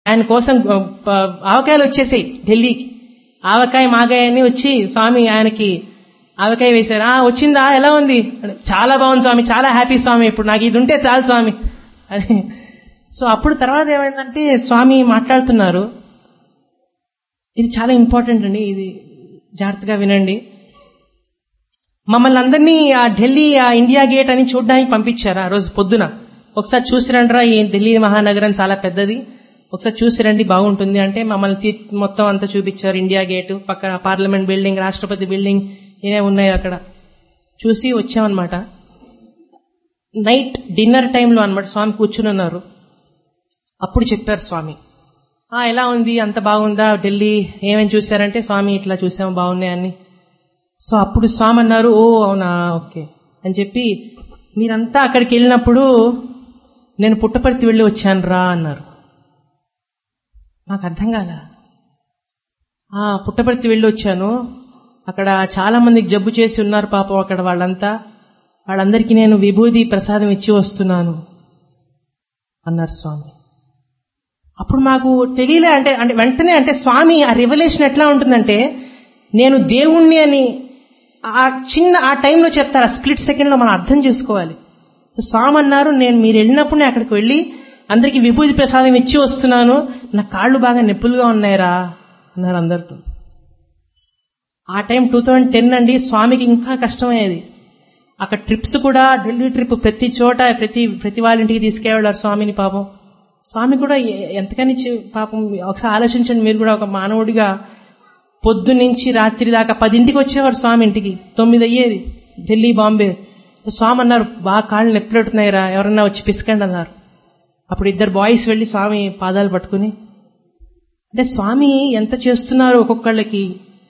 ఆయన కోసం ఆ, ప- ఆవకాయలు వచ్చేసాయి ఢిల్లీకి ఆవకాయ మాగాయ అని వచ్చి స్వామి ఆయనకి ఆవకాయ వేశారు ఆ వచ్చిందా ఎలా ఉంది అని, చాలా బాగుంది స్వామి చాలా హ్యాపీ స్వామి ఇప్పుడు నాకు ఇది ఉంటే చాలు స్వామి అని సో అప్పుడు తర్వాత ఏమైందంటే స్వామి మాట్లాడుతున్నారు ఇది చాలా ఇంపార్టెంట్ అండి ఇది జాగ్రత్తగా వినండి మమ్మల్ని అందరినీ ఆ ఢిల్లీ ఆ ఇండియా గేట్ అని చూడడానికి పంపించారు ఆ రోజు పొద్దున ఒకసారి చూసిరండ్రా ఈ ఢిల్లీ మహానగరం చాలా పెద్దది ఒకసారి చూసిరండి బాగుంటుంది అంటే మమ్మల్ని తీ- మొత్తం అంతా చూపించారు ఇండియా గేట్ పక్కన పార్లమెంట్ బిల్డింగ్ రాష్ట్రపతి బిల్డింగ్ ఏమే ఉన్నాయి అక్కడ చూసి వచ్చామన్నమాట నైట్ డిన్నర్ టైంలో అన్నమాట స్వామి కూర్చుని ఉన్నారు అప్పుడు చెప్పారు స్వామి ఆ ఎలా ఉంది అంత బాగుందా ఢిల్లీ ఏమేమి చూశారంటే స్వామి ఇట్లా చూసాము బాగున్నాయని సో అప్పుడు స్వామి అన్నారు ఓ అవునా ఓకే అని చెప్పి మీరంతా అక్కడికి వెళ్ళినప్పుడు నేను పుట్టపర్తి వెళ్ళి వచ్చాను రా అన్నారు నాకు అర్థం కాల ఆ పుట్టపర్తి వెళ్ళి వచ్చాను అక్కడ చాలా మందికి జబ్బు చేసి ఉన్నారు పాపం అక్కడ వాళ్ళంతా వాళ్ళందరికీ నేను విభూది ప్రసాదం ఇచ్చి వస్తున్నాను అన్నారు స్వామి అప్పుడు మాకు తెలియలే అంటే అంటే వెంటనే అంటే స్వామి ఆ రివల్యూషన్ ఎట్లా ఉంటుందంటే నేను దేవుణ్ణి అని ఆ చిన్న ఆ టైంలో చెప్తారు ఆ స్ప్లిట్ సెకండ్ లో మనం అర్థం చేసుకోవాలి సో స్వామి అన్నారు నేను మీరు వెళ్ళినప్పుడు నేను అక్కడికి వెళ్ళి అందరికి విభూతి ప్రసాదం ఇచ్చి వస్తున్నాను నా కాళ్ళు బాగా నొప్పులుగా ఉన్నాయిరా అన్నారు అందరితో ఆ టైం టూ థౌజండ్ టెన్ అండి స్వామికి ఇంకా కష్టమయ్యేది అక్కడ ట్రిప్స్ కూడా ఢిల్లీ ట్రిప్ ప్రతి చోట ప్రతి ప్రతి వాళ్ళ ఇంటికి తీసుకెళ్ళారు స్వామిని పాపం స్వామి కూడా ఎ- ఎంతకని చి- పాపం ఒకసారి ఆలోచించండి మీరు కూడా ఒక మానవుడిగా పొద్దు నుంచి రాత్రి దాకా పదింటికి వచ్చేవారు స్వామి ఇంటికి తొమ్మిది అయ్యేది ఢిల్లీ బాంబే స్వామి అన్నారు బాగా కాళ్ళు నొప్పిపెడుతున్నాయిరా ఎవరన్నా వచ్చి పిసకండి అన్నారు అప్పుడు ఇద్దరు బాయ్స్ వెళ్లి స్వామి పాదాలు పట్టుకుని అంటే స్వామి ఎంత చేస్తున్నారు ఒక్కొక్కళ్ళకి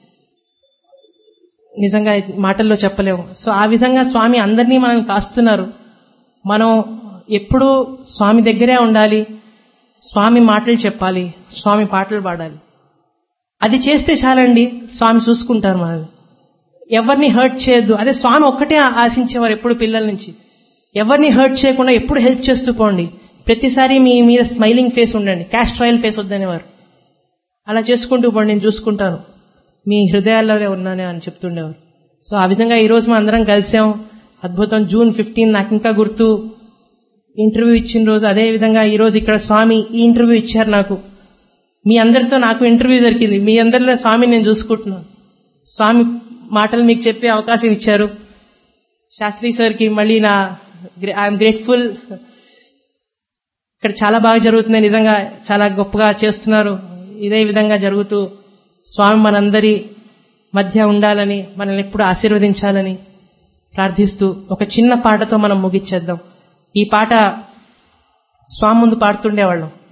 నిజంగా ఇది మాటల్లో చెప్పలేము సో ఆ విధంగా స్వామి అందరినీ మనం కాస్తున్నారు మనం ఎప్పుడూ స్వామి దగ్గరే ఉండాలి స్వామి మాటలు చెప్పాలి స్వామి పాటలు పాడాలి అది చేస్తే చాలండి స్వామి చూసుకుంటారు మనల్ని ఎవరిని హర్ట్ చేయొద్దు అదే స్వామి ఒక్కటే ఆశించేవారు ఎప్పుడు పిల్లల నుంచి ఎవరిని హర్ట్ చేయకుండా ఎప్పుడు హెల్ప్ చేస్తూ పోండి ప్రతిసారి మీ మీద స్మైలింగ్ ఫేస్ ఉండండి క్యాస్ట్ రాయల్ ఫేస్ వద్దనేవారు అలా చేసుకుంటూ పోండి నేను చూసుకుంటాను మీ హృదయాల్లోనే ఉన్నానే అని చెప్తుండేవారు సో ఆ విధంగా ఈ రోజు మనం అందరం కలిసాం అద్భుతం జూన్ ఫిఫ్టీన్ నాకు ఇంకా గుర్తు ఇంటర్వ్యూ ఇచ్చిన రోజు అదే విధంగా ఈ రోజు ఇక్కడ స్వామి ఈ ఇంటర్వ్యూ ఇచ్చారు నాకు మీ అందరితో నాకు ఇంటర్వ్యూ దొరికింది మీ అందరిలో స్వామిని నేను చూసుకుంటున్నాను స్వామి మాటలు మీకు చెప్పే అవకాశం ఇచ్చారు శాస్త్రి సార్కి మళ్ళీ నా ఐఎమ్ గ్రేట్ఫుల్ ఇక్కడ చాలా బాగా జరుగుతుంది నిజంగా చాలా గొప్పగా చేస్తున్నారు ఇదే విధంగా జరుగుతూ స్వామి మనందరి మధ్య ఉండాలని మనల్ని ఎప్పుడు ఆశీర్వదించాలని ప్రార్థిస్తూ ఒక చిన్న పాటతో మనం ముగిచ్చేద్దాం ఈ పాట స్వామి ముందు పాడుతుండేవాళ్ళం